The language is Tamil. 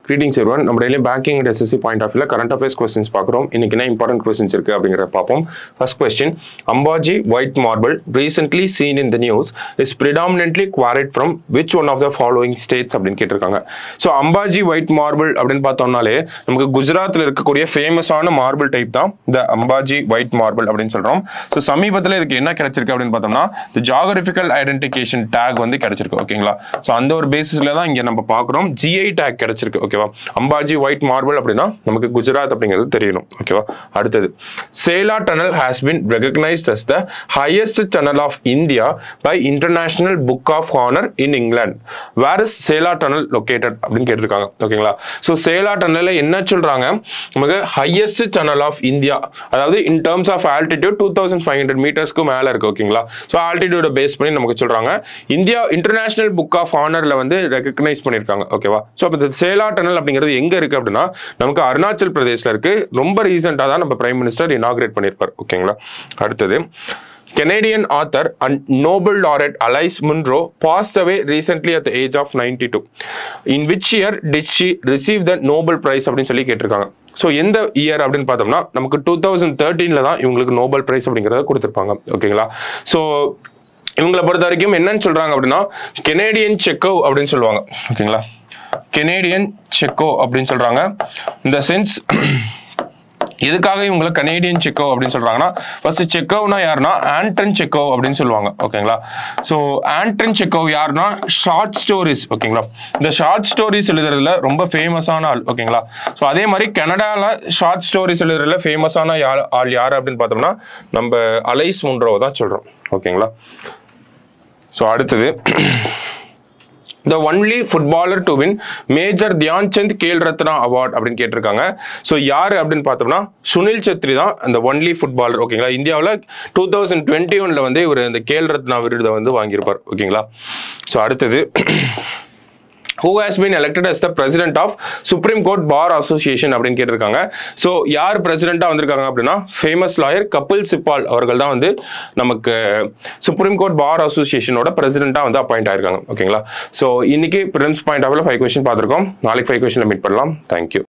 கிரீட்டிங்ஸ் everyone நம்ம daily banking and SSC point of வியூல கரண்ட் அஃபேர்ஸ் கொஸ்டின்ஸ் பார்க்குறோம் இன்னைக்கு என்ன இம்பார்ட்டன்ட் கொஸ்டின்ஸ் இருக்கு அப்படிங்கிறத பார்ப்போம் first question Ambaji white marble recently seen in the news is predominantly quarried from which one of the following states அப்படின்னு கேட்டிருக்காங்க ஸோ அம்பாஜி ஒயிட் மார்பிள் அப்படின்னு பார்த்தோம்னாலே நமக்கு குஜராத்தில் இருக்கக்கூடிய ஃபேமஸான மார்பிள் டைப் தான் இந்த அம்பாஜி ஒயிட் மார்பிள் அப்படின்னு சொல்றோம் ஸோ சமீபத்தில் இதுக்கு என்ன கிடைச்சிருக்கு அப்படின்னு பார்த்தோம்னா இந்த ஜாகிரபிக்கல் ஐடென்டிஃபிகேஷன் டேக் வந்து கிடைச்சிருக்கு ஓகேங்களா ஸோ அந்த ஒரு பேசிஸ்ல தான் இங்கே நம்ம பார்க்குறோம் ஜிஐ டேக் கிடைச்சிருக்கு ஓகேவா அம்பாஜி ஒயிட் மார்பிள் அப்படின்னா நமக்கு குஜராத் அப்படிங்கிறது தெரியணும் ஓகேவா அடுத்தது Sela tunnel has been recognised as the highest tunnel of India by international book of honour in England where is Sela tunnel located அப்படின்னு கேட்டிருக்காங்க ஓகேங்களா ஸோ சேலா டனல்ல என்ன சொல்றாங்க நமக்கு ஹையஸ்ட் டனல் ஆஃப் இந்தியா அதாவது in terms of altitude two thousand five hundred மீட்டர்ஸ்க்கு மேலே இருக்கு ஓகேங்களா ஸோ ஆல்டிடியூட பேஸ் பண்ணி நமக்கு சொல்றாங்க இந்தியா இன்டர்நேஷனல் புக் ஆஃப் ஆனர்ல வந்து ரெகக்னைஸ் பண்ணியிருக்காங்க ஓகேவா ஸோ அப்போ இந்த சேலா டனல் அப்படிங்கிறது எங்க இருக்கு அப்படின்னா நமக்கு அருணாச்சல் பிரதேஷ்ல இருக்கு ரொம்ப ரீசெண்டாக தான் நம்ம பிரைம் மினிஸ்டர் இனாகிரேட் பண்ணியிருப்பார் ஓகேங்களா அடுத்தது Canadian author and Nobel laureate Alice Munro passed away recently at the age of 92. In which year did she receive the Nobel Prize அப்படின்னு சொல்லி கேட்டிருக்காங்க ஸோ எந்த இயர் அப்படின்னு பார்த்தோம்னா நமக்கு டூ தௌசண்ட் தேர்ட்டீனில் தான் இவங்களுக்கு நோபல் பிரைஸ் அப்படிங்கிறத கொடுத்துருப்பாங்க ஓகேங்களா ஸோ இவங்களை பொறுத்த வரைக்கும் என்னன்னு சொல்றாங்க அப்படின்னா கெனேடியன் செக்கோ அப்படின்னு சொல்லுவாங்க ஓகேங்களா கெனேடியன் செக்கோ அப்படின்னு சொல்றாங்க இந்த சென்ஸ் எதுக்காக இவங்களை கனேடியன் செக்கோ அப்படின்னு சொல்றாங்கன்னா ஃபர்ஸ்ட் செக்கோவ்னா யாருன்னா ஆண்டன் செக்கோ அப்படின்னு சொல்லுவாங்க ஓகேங்களா ஸோ ஆண்டன் செக்கோ யாருன்னா ஷார்ட் ஸ்டோரிஸ் ஓகேங்களா இந்த ஷார்ட் ஸ்டோரிஸ் எழுதுறதுல ரொம்ப ஃபேமஸான ஆள் ஓகேங்களா ஸோ அதே மாதிரி கனடால ஷார்ட் ஸ்டோரிஸ் எழுதுறதுல ஃபேமஸான யார் ஆள் யார் அப்படின்னு பார்த்தோம்னா நம்ம அலைஸ் முன்ரோவை தான் சொல்றோம் ஓகேங்களா ஸோ அடுத்தது the only footballer to win Major Dhyan Chand Khel Ratna award அப்படின்னு கேட்டிருக்காங்க ஸோ யார் அப்படின்னு பார்த்தோம்னா சுனில் சத்ரி தான் அந்த ஒன்லி ஃபுட்பாலர் ஓகேங்களா இந்தியாவில் டூ தௌசண்ட் டுவெண்ட்டி ஒனில் வந்து இவர் இந்த கேல் ரத்னா விருதை வந்து வாங்கியிருப்பார் ஓகேங்களா ஸோ அடுத்தது who has been elected as the president of Supreme Court Bar Association அப்படின்னு கேட்டிருக்காங்க ஸோ யார் பிரசிடென்ட்டாக வந்திருக்காங்க அப்படின்னா ஃபேமஸ் லாயர் கபில் சிப்பால் அவர்கள் தான் வந்து நமக்கு சுப்ரீம் கோர்ட் பார் அசோசியேஷனோட பிரசிடென்ட்டாக வந்து அப்பாயிண்ட் ஆயிருக்காங்க ஓகேங்களா ஸோ இன்னைக்கு prince point of five question பார்த்துருக்கோம் நாளைக்கு ஃபைவ் கொஸ்டின் மீட் பண்ணலாம் தேங்க்யூ